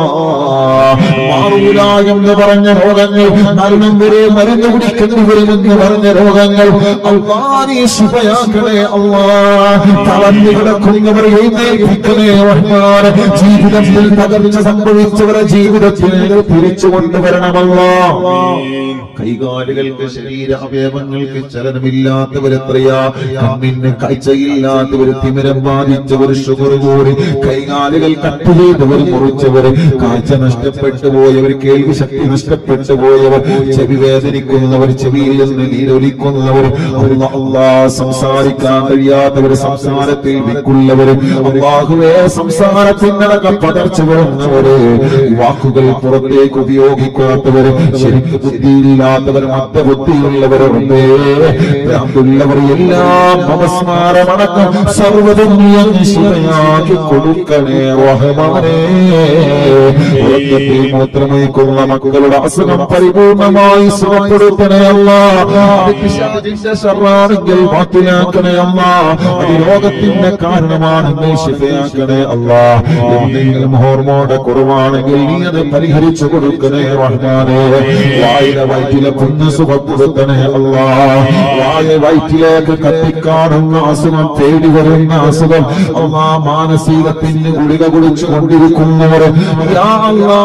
മാറൂല എന്ന് പറഞ്ഞ രോഗങ്ങൾ മരണം വരെ മരുന്ന് കുടിക്കേണ്ടി വരുമെന്ന് പറഞ്ഞ രോഗങ്ങൾ അള്ളാ നീ ശിഫയാക്കണേ അള്ളാ തളർന്നു കിടക്കുന്നവരെ എഴുന്നേൽപ്പിക്കണേ റഹ്മാനെ ജീവിതത്തിൽ തകർച്ച സംഭവിച്ചവരെ ജീവിതത്തിൽ തിരിച്ചു കൊണ്ടുവരണമല്ലോ കൈകാലുകൾക്ക് ശരീര അവയവങ്ങൾക്ക് ചലനമില്ലാത്തവരെത്രയാ കണ്ണിന് കാഴ്ചയില്ലാത്തവർ തിമിരം ബാധിച്ചവർ ഷുഗർ കൂടി കൈകാലുകൾ കട്ട് ചെയ്തവർ മുറിച്ചവർ കാഴ്ച നഷ്ടപ്പെട്ടു പോയവർ കേൾവി ശക്തി നഷ്ടപ്പെട്ടു പോയവർ ചെവി വേദനിക്കുന്നവർ ചെവിയിൽ നിന്ന് നീരൊലിക്കുന്നവർ അല്ലാ, അല്ലാ സംസാരിക്കാൻ കഴിയാത്തവർ സംസാരത്തിൽ വിക്കുള്ളവർ അള്ളാഹുവേ സംസാരത്തിനടക്കം പതർച്ച വരുന്നവര് വാക്കുകൾ പുറത്തേക്ക് ഉപയോഗിക്കാത്തവര് ശരിക്ക് ബുദ്ധിയില്ലാത്തവർ മദ്യബുദ്ധിയുള്ളവരുണ്ട് ഭ്രാന്തുള്ളവർ എല്ലാം നമസ്കാരമടക്കം സർവ്വതും നീ അങ്ങ് ശിവയാക്കി കൊടുക്കണേ റഹ്മാനേ ഉറക്കത്തിൽ മൂത്രമൊഴിക്കുന്ന മക്കളുടെ അസുഖം പരിപൂർണമായി സുഖപ്പെടുത്തണേ അല്ല പിശാചിന്റെ ശർറാണെങ്കിൽ ബാത്തിലാക്കണേ അല്ല അത് രോഗത്തിന്റെ കാരണമാണെങ്കിൽ ശിഫയാക്കണേ അല്ല എന്തെങ്കിലും ഹോർമോണ കുറവാണെങ്കിൽ നീ അത് പരിഹരിച്ചു കൊടുക്കണേ റഹ്മാനെ വായിലെ വയറ്റിലെ കുഞ്ഞ് സുഖപ്പെടുത്തണേ അല്ല വായ വയറ്റിലേക്ക് കത്തിക്കാണുന്ന അസുഖം തേടി വരുന്ന അസുഖം അല്ലാ മാനസികത്തിന് ഗുളിക കുടിച്ചു കൊണ്ടിരിക്കുന്നവർ യാ അല്ലാ,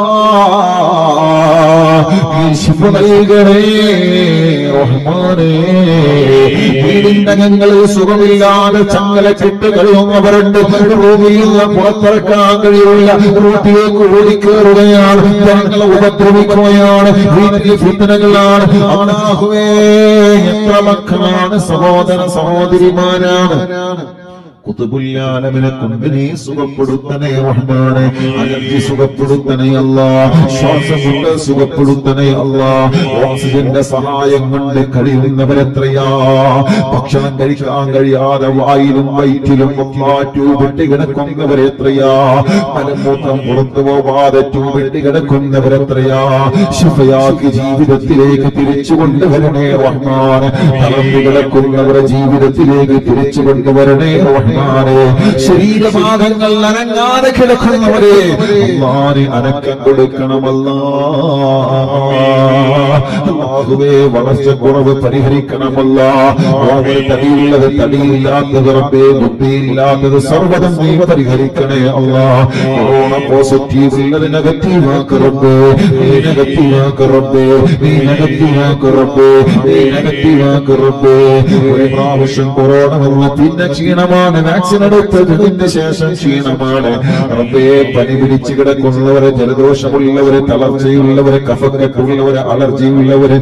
നീ ശിഫ നൽകണേ റഹ്മാനേ വീടിന്റെ അകങ്ങളിൽ സുഖമില്ലാതെ ചങ്ങല കെട്ട് കഴിയുന്നവരുണ്ട് റൂമിൽ നിന്ന് പുറത്തിറക്കാൻ കഴിയില്ല റൂട്ടിലേക്ക് ഓടിക്കേറുകയാണ് ജനങ്ങളെ ഉപദ്രവിക്കുകയാണ് വീട്ടിൽ ഫിത്തനകളാണ് അല്ലാഹുവേ എത്ര മക്കളാണ് സഹോദര സഹോദരിമാരാണ് കുത്തുബുല്ലാലമിനെ കൊണ്ട് നീ സുഖപ്പെടുത്തണേ റഹ്മാനെ അലർജി സുഖപ്പെടുത്തണേ അല്ലാ ശ്വാസമുണ്ട് സുഖപ്പെടുത്തണേ അല്ലാ ഓക്സിജന്റെ സഹായം കൊണ്ട് കഴിയുന്നവരെത്രയാ ഭക്ഷണം കഴിക്കാൻ കഴിയാതെ വായിലും വയറ്റിലും ഒന്നാ ട്യൂബിട്ട് കിടക്കുന്നവരെത്രയാ മലമൂത്രം പുറത്തു പോവാതെ ട്യൂബിട്ട് കിടക്കുന്നവരെത്രയാ ശിഫയാക്കി ജീവിതത്തിലേക്ക് തിരിച്ചു കൊണ്ടുവരണേ റഹ്മാനെ തളർന്നു കിടക്കുന്നവരെ ജീവിതത്തിലേക്ക് തിരിച്ചു കൊണ്ടുവരണേ റഹ്മാനെ ശരീരഭാഗങ്ങൾ അനങ്ങാതെ കിടക്കുന്നവരെ അള്ളാനെ അനക്കം കൊടുക്കണമല്ലാ അല്ലാഹുവേ വളർച്ച കുറവ് പരിഹരിക്കണമല്ല അവർ തടിയുള്ളത് തടിയില്ലാത്തത് റബ്ബേ ബുദ്ധിയില്ലാത്തത് സർവ്വതം നീ പരിഹരിക്കണേ അല്ലാ കൊറോണ പോസിറ്റീവ് ഉള്ളത് നെഗറ്റീവ് ആക്ക് റബ്ബേ നീ നെഗറ്റീവ് ആക്ക് റബ്ബേ നീ നെഗറ്റീവ് ആക്ക് റബ്ബേ നീ നെഗറ്റീവ് ആക്ക് റബ്ബേ ഒരു പ്രാവശ്യം കൊറോണ വന്ന് പിന്നെ ക്ഷീണമാണ് വാക്സിൻ എടുത്തതിന് ശേഷം ക്ഷീണമാണ് റബ്ബേ പനി പിടിച്ച് കിടക്കുന്നവരെ ജലദോഷമുള്ളവരെ തളർച്ചയുള്ളവരെ കഫക്കെട്ടുള്ളവരെ അലർജിയുള്ളവരെ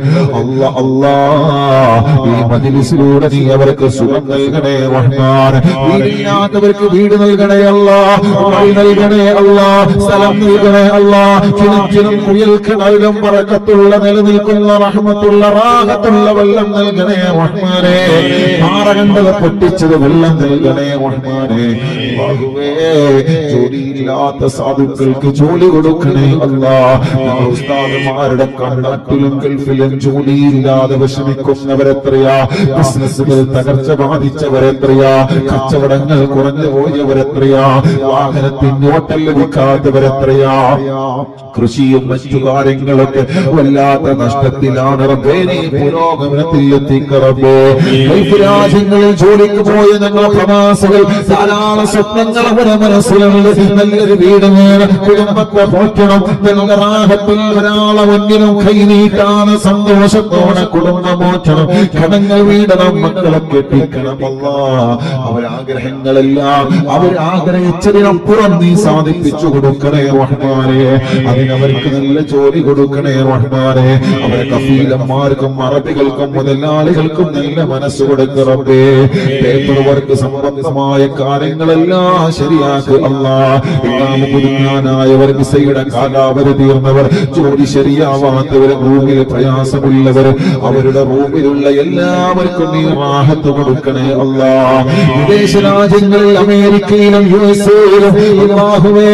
അല്ല അല്ലാ ഈ മജിലിസിലൂടെ നീ അവർക്ക് സുഖം നൽകണേ റഹ്മാൻ വീടില്ലാത്തവർക്ക് വീട് നൽകണേ അല്ല വഴി നൽകണേ അല്ല സ്ഥലം നൽകണേ അല്ല കിണറ്റിനും കുയൽക്കിണയിലും പറക്കത്തുള്ള നിലനിൽക്കുന്ന റഹ്മത്തുള്ള റാഹത്തുള്ള വെള്ളം നൽകണേ റഹ്മാനെ പാറ കണ്ടത് പൊട്ടിച്ചത് വെള്ളം നൽകണേ റഹ്മാനെ അല്ലാഹുവേ ജോലിയില്ലാത്ത സാധുക്കൾക്ക് ജോലി കൊടുക്കണേ അല്ലാ ഞങ്ങൾ ഉസ്താദുമാരുടെ കണ്ണാട്ടിലും ഗൾഫിലും ജോലിയില്ലാതെ വിഷമിക്കുന്നവരെത്രയാ ബിസിനസ്സുകൾ തകർച്ച ബാധിച്ചവരെത്രയാ കച്ചവടങ്ങൾ കുറഞ്ഞു പോയവരെത്രയാ വാഹനത്തിന് ഓട്ടം ലഭിക്കാത്തവരെത്രയാ കൃഷിയും മറ്റു കാര്യങ്ങളൊക്കെ വല്ലാത്ത നഷ്ടത്തിലാണ് റബ്ബേ നീ പുരോഗമനത്തിൽ എത്തിക്കറബേ ഗൾഫ് രാജ്യങ്ങളിൽ ജോലിക്ക് പോയ ഞങ്ങൾ പ്രവാസികൾ ധാരാളം സ്വപ്നങ്ങൾ അവരെ മനസ്സിലുണ്ട് നല്ലൊരു വീട് വേണം കുടുംബത്തെ പോറ്റണം നല്ല റാഹത്തിൽ ഒരാളെ മുന്നിലും കൈനീട്ടാണ് സന്തോഷത്തോടെ കുടുംബം പോറ്റണം കടങ്ങൾ വീടണം മക്കളെ കെട്ടിക്കണം അല്ലാ അവരാഗ്രഹങ്ങളെല്ലാം അവരാഗ്രഹിച്ചതിനപ്പുറം നീ സാധിപ്പിച്ചു കൊടുക്കണേ റഹ്മാനെ അതിനവർക്ക് നല്ല ജോലി കൊടുക്കണേ റഹ്മാനെ അവരെ കഫീലന്മാർക്കും അറബികൾക്കും മുതലാളികൾക്കും നല്ല മനസ്സ് കൊടുക്കറബേ പേപ്പർ വർക്ക് സംബന്ധമായ കാര്യങ്ങളെല്ലാം ശരിയാക്കുക അല്ലാ ഇമാമ് കുരുങ്ങാനായവർ വിസയുടെ കാലാവധി തീർന്നവർ ജോലി ശരിയാവാത്തവർ റൂമിൽ പ്രയാസമുള്ളവർ അവരുടെ റൂമിലുള്ള എല്ലാവർക്കും നീ റാഹത്ത് കൊടുക്കണേ അല്ലാ വിദേശ രാജ്യങ്ങളിൽ അമേരിക്കയിലും യു എസ് എയിലും അല്ലാഹുവേ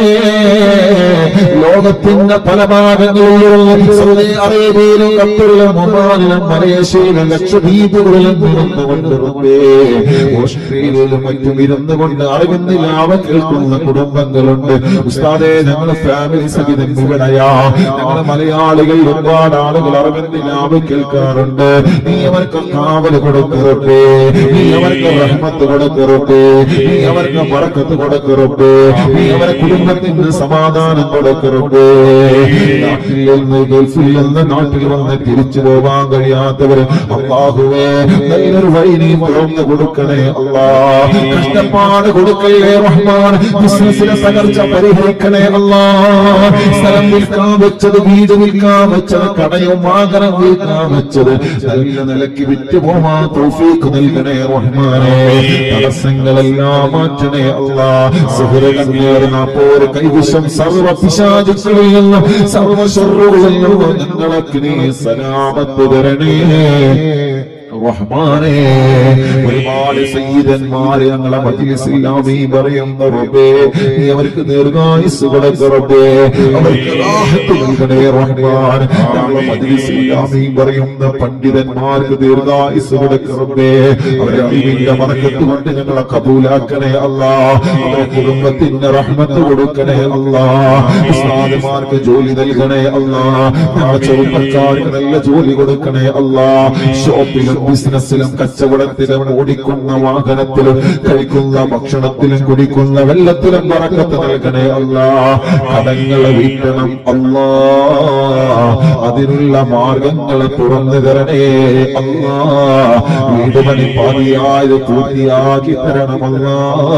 ലോകത്തിന്റെ പല ഭാഗങ്ങളിലും സൗദി അറേബ്യയിലും ഖത്തറിലും ഒമാനിലും മലേഷ്യയിലും ലക്ഷദ്വീപുകളിലും ഇരുന്നുകൊണ്ട് റബ്ബേ ഓസ്ട്രേലിയയിലും മറ്റും ഇരുന്നുകൊണ്ട് അറിവിന്ന് ലാഭം കേൾക്കുന്ന കുടുംബങ്ങളുണ്ട് ഉസ്താദെ ഞങ്ങളെ ഫാമിലി സഹിതം ഇവിടെയാ ഞങ്ങളെ മലയാളികൾ ഒരുപാട് ആളുകൾ അറിവിന്ന് ലാഭം കേൾക്കാറുണ്ട് നീ അവർക്ക് കാവൽ കൊടുക്കറപ്പേ നീ അവർക്ക് റഹ്മത്ത് കൊടുക്കറപ്പേ നീ അവർക്ക് പറക്കത്ത് കൊടുക്കറപ്പേ നീ അവരെ കുടുംബത്തിന് സമാധാനം കൊടുക്കറപ്പേ നാട്ടിൽ നിന്ന് ഗൾഫിൽ നിന്ന് നാട്ടിൽ വന്ന് തിരിച്ചു പോകാൻ കഴിയാത്തവര് അള്ളാഹുവേ നല്ലൊരു വഴി നീ തുറന്നു കൊടുക്കണേ അല്ലാ കഷ്ടപ്പാട് കൊടുക്കല്ലേ റഹ്മാൻ ബിസിനസ്സിലെ തകർച്ച പരിഹരിക്കണേ അല്ലാ സ്ഥലം വിൽക്കാൻ വെച്ചത് വീട് വിൽക്കാൻ വെച്ചത് കടയും വാഹനം വിൽക്കാൻ വെച്ചത് നല്ല നിലയ്ക്ക് വിറ്റ് പോവാൻ തൗഫീഖ് നൽകണേ റഹ്മാനെ തടസ്സങ്ങളെല്ലാം മാറ്റണേ അല്ലാ സുഹൃത്തുക്കളെ നാപ്പോര് കൈവിഷം സർവ പിശാചുക്കളിൽ നിന്നും സർവ ഷറുകളിൽ നിന്നും ഞങ്ങൾക്ക് നീ സലാമത്ത് തരണേ റഹ്മാനെ ഒരുപാട് സയ്യിദന്മാര് ഞങ്ങളെ മജ്ലിസില്ലാമീ പറയുന്ന റബ്ബേ നീ അവർക്ക് ദീർഘായുസ് കൊടുക്ക റബ്ബേ അവർക്ക് റാഹത്ത് നൽകണേ റഹ്മാൻ ഞങ്ങളെ മജ്ലിസില്ലാമീ പറയുന്ന പണ്ഡിതന്മാർക്ക് ദീർഘായുസ് കൊടുക്ക റബ്ബേ അവരെ അറിവിന്റെ മറക്കത്ത് കൊണ്ട് ഞങ്ങളെ കബൂലാക്കണേ അല്ലാ അവരെ കുടുംബത്തിന് റഹ്മത്ത് കൊടുക്കണേ അല്ലാ ഉസ്താദുമാർക്ക് ജോലി നൽകണേ അല്ലാ ഞങ്ങളെ ചെറുപ്പക്കാർക്ക് നല്ല ജോലി കൊടുക്കണേ അല്ലാ ഷോപ്പിലും ബിസിനസ്സിലും കച്ചവടത്തിലും ഓടിക്കുന്ന വാഹനത്തിലും കഴിക്കുന്ന ഭക്ഷണത്തിലും കുടിക്കുന്ന വെള്ളത്തിലും പറക്കത്ത് നൽകണേ അല്ലാ കടങ്ങളെ വീട്ടണം അല്ലാ അതിനുള്ള മാർഗങ്ങളെ തുറന്നു തരണേ അല്ലാ വീട് പണി പാതിയായത് പൂർത്തിയാക്കി തരണമല്ലാ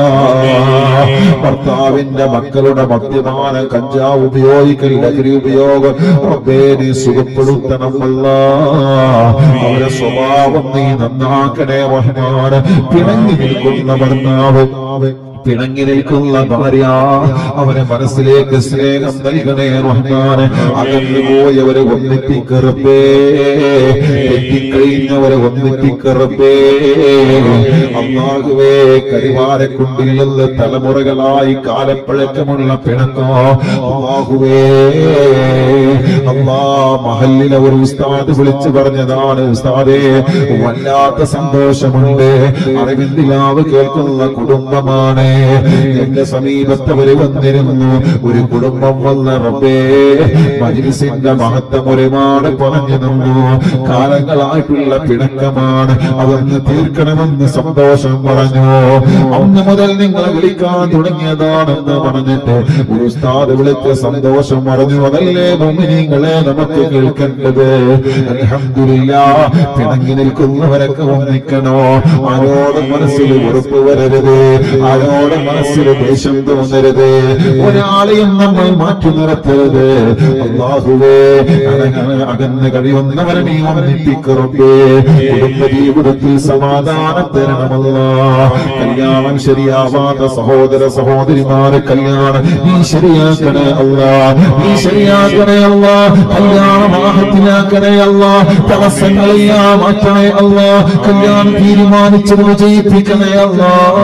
ഭർത്താവിന്റെ മക്കളുടെ മദ്യപാനം കഞ്ചാവ് ഉപയോഗിക്കൽ ലഹരി ഉപയോഗം റബ്ബേ നീ സുഖപ്പെടുത്തണമല്ല അവരെ സ്വഭാവം നീ നന്നാക്കണേ റഹ്മാൻ പിണങ്ങി നിൽക്കുന്ന ഭർത്താവ് പിണങ്ങി നിൽക്കുന്ന ഭാര്യ അവരെ മനസ്സിലേക്ക് സ്നേഹം നൽകണേ റഹ്മാന് അകന്നു പോയവരെ ഒന്നിപ്പിക്കറപ്പേ തെറ്റിക്കഴിഞ്ഞവരെ ഒന്നിപ്പിക്കറപ്പേ അള്ളാഹുവേ കരിവാരക്കുണ്ടിൽ നിന്ന് തലമുറകളായി കാലപ്പഴക്കമുള്ള പിണക്കോ അള്ളാഹുവേ അള്ളാ മഹല്ലിലെ ഒരു ഉസ്താദ് വിളിച്ചു പറഞ്ഞതാണ് ഉസ്താദേ വല്ലാത്ത സന്തോഷമുണ്ട് അറിവിന്ദിലാവ് കേൾക്കുന്ന കുടുംബമാണ് എന്റെ സമീപത്തവര് വന്നിരുന്നു ഒരു കുടുംബം വന്ന റബ്ബേ മജിലിസിന്റെ മഹത്വം ഒരുപാട് പറഞ്ഞു നിന്നു കാലങ്ങളായിട്ടുള്ള പിണക്കമാണ് അതൊന്ന് തീർക്കണമെന്ന് സന്തോഷം പറഞ്ഞു അന്ന് മുതൽ നിങ്ങളെ വിളിക്കാൻ തുടങ്ങിയതാണെന്ന് പറഞ്ഞിട്ട് ഒരു ഉസ്താദ് വിളിച്ച് സന്തോഷം പറഞ്ഞു അതല്ലേ മുമിനിങ്ങളെ നമുക്ക് കേൾക്കേണ്ടത് അൽഹംദുലില്ലാ പിണങ്ങി നിൽക്കുന്നവരൊക്കെ ഒന്നിക്കണോ ആരോടും മനസ്സിൽ ഉറപ്പ് വരരുത് ആരോടും ഒരാളോട് മനസ്സിൽ ദേഷ്യം തോന്നരുത് ഒരാളെയും നമ്മൾ മാറ്റി നിർത്തരുത് അള്ളാഹുവേ അകന്ന് അകന്ന് കഴിയുന്നവരെ നീ ഒന്നിപ്പിക്കറപ്പേ കുടുംബ ജീവിതത്തിൽ സമാധാനം തരണമല്ല കല്യാണം ശരിയാവാത്ത സഹോദര സഹോദരിമാരെ കല്യാണം നീ ശരിയാക്കണേ അല്ല നീ ശരിയാക്കണേ അല്ല കല്യാണം ആഹത്തിലാക്കണേ അല്ല തടസ്സങ്ങളെല്ലാം മാറ്റണേ അല്ല കല്യാണം തീരുമാനിച്ചത് വിജയിപ്പിക്കണേ അല്ല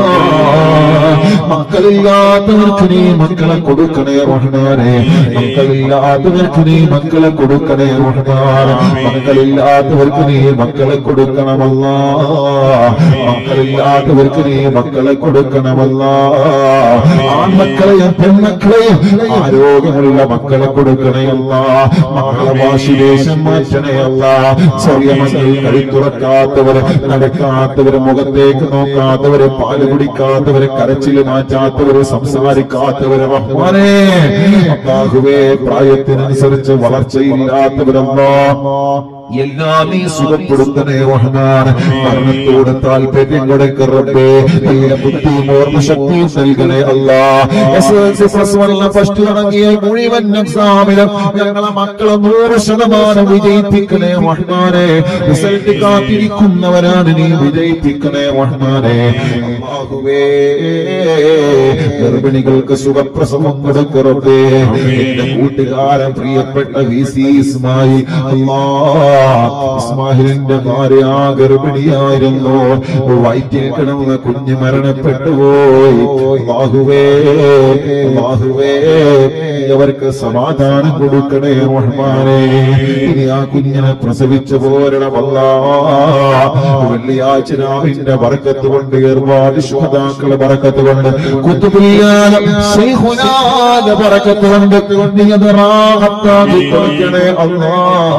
മക്കളില്ലാത്തവർക്ക് നീ മക്കളെ കൊടുക്കണേ റഹ്മാനെ മക്കളില്ലാത്തവർക്ക് നീ മക്കളെ കൊടുക്കണേ റഹ്മാനെ മക്കളില്ലാത്തവർക്ക് നീ മക്കളെ കൊടുക്കണമല്ല മക്കളില്ലാത്തവർക്ക് നീ മക്കളെ കൊടുക്കണമല്ല ആൺമക്കളെയും പെൺമക്കളെയും ആരോഗ്യമുള്ള മക്കളെ കൊടുക്കണയല്ല മക്കളെ വാശിദേശം മാറ്റണയല്ല ചെറിയ മക്കൾ കഴുത്തുറക്കാത്തവര് നടക്കാത്തവര് മുഖത്തേക്ക് നോക്കാത്തവര് പാല് കുടിക്കാത്തവര് കരച്ചില് മാറ്റാത്തവര് സംസാരിക്കാത്തവര് റഹ്മാനേ അള്ളാഹുവേ പ്രായത്തിനനുസരിച്ച് വളർച്ചയില്ലാത്തവരല്ലോ എല്ലാം നീ സുഖപ്പെടുത്തണേ റഹ്മാൻ മരണത്തോട് താല്പര്യം കൊടുക്കറബേ നല്ല ബുദ്ധിയും ഓർമ്മശക്തിയും നൽകണേ അല്ലാ എസ് എൽ സി പ്ലസ് വണ്ണിലെ ഫസ്റ്റ് തുടങ്ങിയ മുഴുവൻ എക്സാമിലും ഞങ്ങളെ മക്കളെ നൂറ് ശതമാനം വിജയിപ്പിക്കണേ റഹ്മാനെ റിസൾട്ട് കാത്തിരിക്കുന്നവരാണ് നീ വിജയിപ്പിക്കണേ റഹ്മാനെ അല്ലാഹുവേ ഗർഭിണികൾക്ക് സുഖപ്രസവം കൊടുക്കറബേ എന്റെ കൂട്ടുകാരൻ പ്രിയപ്പെട്ട വി സി ഇസ്മായിൽ അല്ലാ ഇസ്മാഹിലിന്റെ ഭാര്യ ആ ഗർഭിണിയായിരുന്നു വയറ്റിൽ കിടന്ന് കുഞ്ഞ് മരണപ്പെട്ടു പോയി ബാഹുവേ ബാഹുവേ അവർക്ക് സമാധാനം കൊടുക്കണേ റഹ്മാനെ ഇനി ആ കുഞ്ഞിനെ പ്രസവിച്ചു പോരണമല്ല വെള്ളിയാഴ്ച രാവിന്റെ വറക്കത്ത് കൊണ്ട് ഏർപാട് ശുഹതാക്കളെ വറക്കത്ത് കൊണ്ട് കുത്തുബില്ലാതെ ശൈഖുനാന്റെ വറക്കത്ത് കൊണ്ട് നീ അത് റാഹത്താക്കി കൊടുക്കണേ അല്ലാ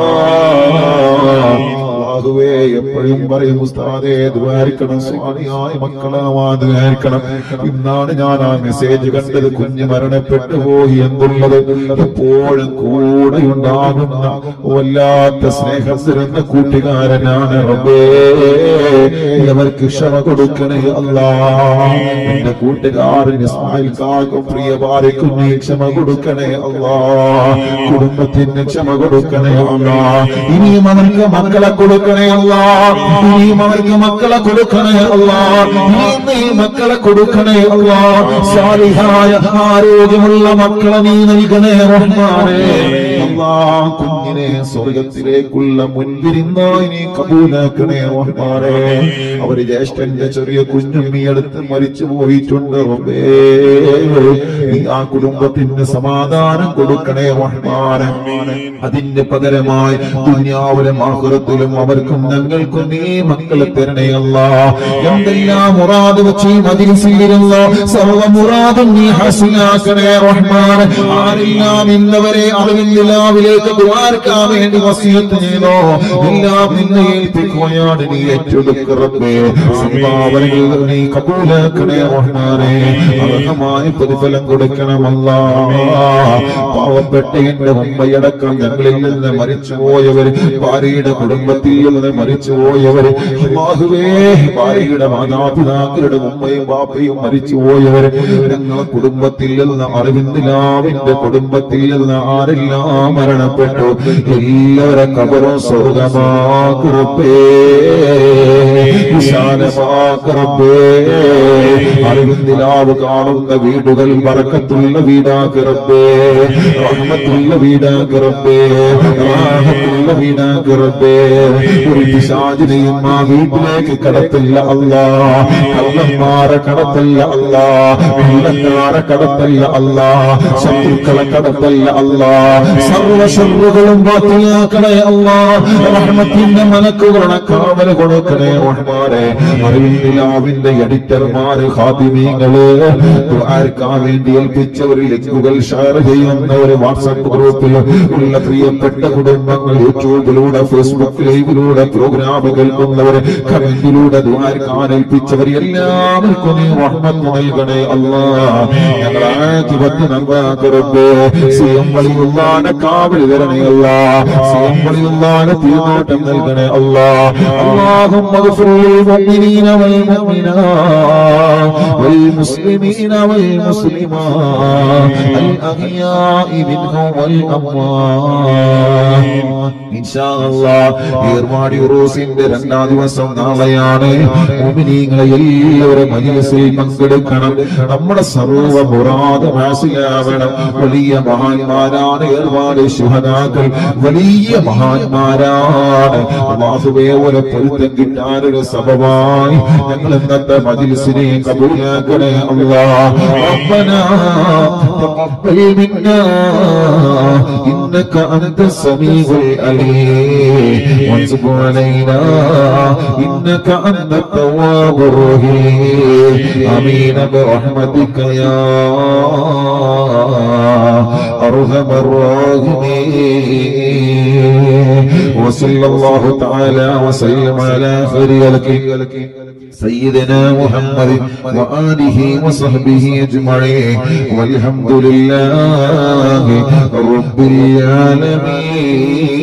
അള്ളാഹുവേ എപ്പോഴും പറയും ഉസ്താദേ ദ്വാരിക്കണം സ്വാമിയായ മക്കളാവാദ്വാരിക്കണം ഇന്നാണ് ഞാൻ ആ മെസ്സേജ് കണ്ടത് കുഞ്ഞ് മരണപ്പെട്ടു പോയി എന്നുള്ളത് എപ്പോഴും കൂടെ ഉണ്ടാകുന്ന വല്ലാത്ത സ്നേഹം തരുന്ന കൂട്ടുകാരനാണ് റബ്ബേ അവർക്ക് ക്ഷമ കൊടുക്കണേ അല്ലാ എന്റെ കൂട്ടുകാരൻ ഇസ്മായിൽ കാക്കും പ്രിയ ഭാര്യക്കും നീ ക്ഷമ കൊടുക്കണേ അല്ലാ കുടുംബത്തിന് ക്ഷമ കൊടുക്കണേ അല്ലാ ഇനിയും അവർക്ക് മക്കളെ കൊടുക്കണേ അല്ല ഇനിയും അവർക്ക് മക്കളെ കൊടുക്കണേ അല്ല ഇനിയും നീ മക്കളെ കൊടുക്കണേ അല്ല സാലിഹായ ആരോഗ്യമുള്ള മക്കളെ നീ നൽകണേ റഹ്മാനേ അല്ലാ കുഞ്ഞിനെ സ്വർഗത്തിലേക്കുള്ള മുൻപിരുന്നായി നീ കബൂലാക്കണേ റഹ്മാനേ അവര് ജ്യേഷ്ഠന്റെ ചെറിയ കുഞ്ഞും നീ അടുത്ത് മരിച്ചു പോയിട്ടുണ്ട് റബ്ബേ നീ ആ കുടുംബത്തിന് സമാധാനം കൊടുക്കണേ റഹ്മാനേ അതിന്റെ പകരമായി ദുനിയാവിലും ആഹുറത്തിലും അവർക്കും ഞങ്ങൾക്കും നീ മക്കളെ തരണേ അല്ല എന്തെല്ലാം മുറാദ് വെച്ച് ഈ മജിലിസിലിരുന്നോ സർവ മുറാദും നീ ഹസിലാക്കണേ റഹ്മാൻ ആരെല്ലാം ഇന്നവരെ അറിവില്ലാവിലേക്ക് ദ്വാരക്കാൻ വേണ്ടി വസീയത്ത് ചെയ്തോ എല്ലാം നിന്നെ ഏൽപ്പിക്കുകയാണ് നീ ഏറ്റെടുക്കറപ്പേ സംഭാവനകൾ നീ കബൂലാക്കണേ റഹ്മാനെ അർഹമായ പ്രതിഫലം കൊടുക്കണമല്ല പാവപ്പെട്ട എന്റെ ഉമ്മയടക്കം ഞങ്ങളിൽ നിന്ന് മരിച്ചുപോയവര് ഭാര്യയുടെ കുടുംബത്തിൽ നിന്ന് മരിച്ചുപോയവര് അല്ലാഹുവേ ഭാര്യയുടെ മാതാപിതാക്കളുടെ ഉമ്മയും ബാപ്പയും മരിച്ചുപോയവര് ഞങ്ങളെ കുടുംബത്തിൽ നിന്ന് അറിവിന്ദിലാവിന്റെ കുടുംബത്തിൽ നിന്ന് ആരെല്ലാം മരണപ്പെട്ടു എല്ലാവരെ കബറും സ്വർഗമാക്കുറപ്പേ വിശാലമാക്കുറപ്പേ അറിവിന്ദിലാവ് കാണുന്ന വീടുകൾ പറക്കത്തുള്ള വീടാക്കുറപ്പേ റഹ്മത്തുള്ള വീടാക്കുറപ്പേ റാഹത്തുള്ള വീടാക്കുറപ്പേ ഒരു പിശാചിനെയും ആ വീട്ടിലേക്ക് കടത്തില്ല അല്ലാ കള്ളന്മാരെ കടത്തല്ല അല്ലാ വെള്ളക്കാരെ കടത്തല്ല അല്ലാ ശത്രുക്കളെ കടത്തല്ല അല്ലാ സർവ ശത്രുക്കളും ബാത്തിയാക്കണേ അല്ലാ റഹ്മത്തിന്റെ മനക്കുകളുടെ കാവൽ കൊടുക്കണേ റഹ്മാനെ അറിവിന്ദിലാവിന്റെ എഡിറ്റർമാര് ഹാദിമീങ്ങള് ആർക്കാൻ വേണ്ടി ഏൽപ്പിച്ചവർ ലിങ്കുകൾ ഷെയർ ചെയ്യുന്ന ഒരു വാട്സപ്പ് ഗ്രൂപ്പിൽ ഉള്ള പ്രിയപ്പെട്ട കുടുംബങ്ങൾ യൂട്യൂബിലൂടെ ഫേസ്ബുക്ക് ലൈവിലൂടെ പ്രോഗ്രാം കേൾക്കുന്നവർ കമന്റിലൂടെ ദ്വാരക്കാൻ ഏൽപ്പിച്ചവർ എല്ലാവർക്കും നീ റഹ്മത്ത് നൽകണേ അല്ലാ ഞങ്ങളെ ആക്കിപത്ത് നന്ദാക്കറബേ സിയം വളിയുള്ളാനെ കാവൽ തരണേ അല്ലാ സിയം വളിയുള്ളാനെ തീർന്നോട്ടം നൽകണേ അല്ലാ اللهم اغفر للمؤمنين والمؤمنات والمسلمين والمسلمات الأحياء منهم والأموات إن شاء الله ഏർവാടി ഉറൂസിന്റെ രണ്ടാം ദിവസം നാളെയാണ് മുഅ്മിനീങ്ങളെ എല്ലാവരും മജ്ലിസിൽ പങ്കെടുക്കണം നമ്മുടെ സർവ്വ മുറാദ് മനസ്സിലാവണം വലിയ മഹാന്മാരാണ് ഏർവാട് ശുഹദാക്കൾ വലിയ മഹാന്മാരാണ് അള്ളാഹുവേ ഒരു പൊരുത്തം കിട്ടാനൊരു സബബായി ഞങ്ങൾ ഇന്നത്തെ മജ്ലിസിനെ കബൂലാക്കണേ അല്ലാഹ് ربنا تقبل منا إنك أنت السميع العليم وتب علينا إنك أنت التواب الرحيم آمين برحمتك يا أرحم الراحمين وصلى الله تعالى وسلم على خير خلقه سيدنا محمد وآله وصحبه أجمعين والحمد لله رب العالمين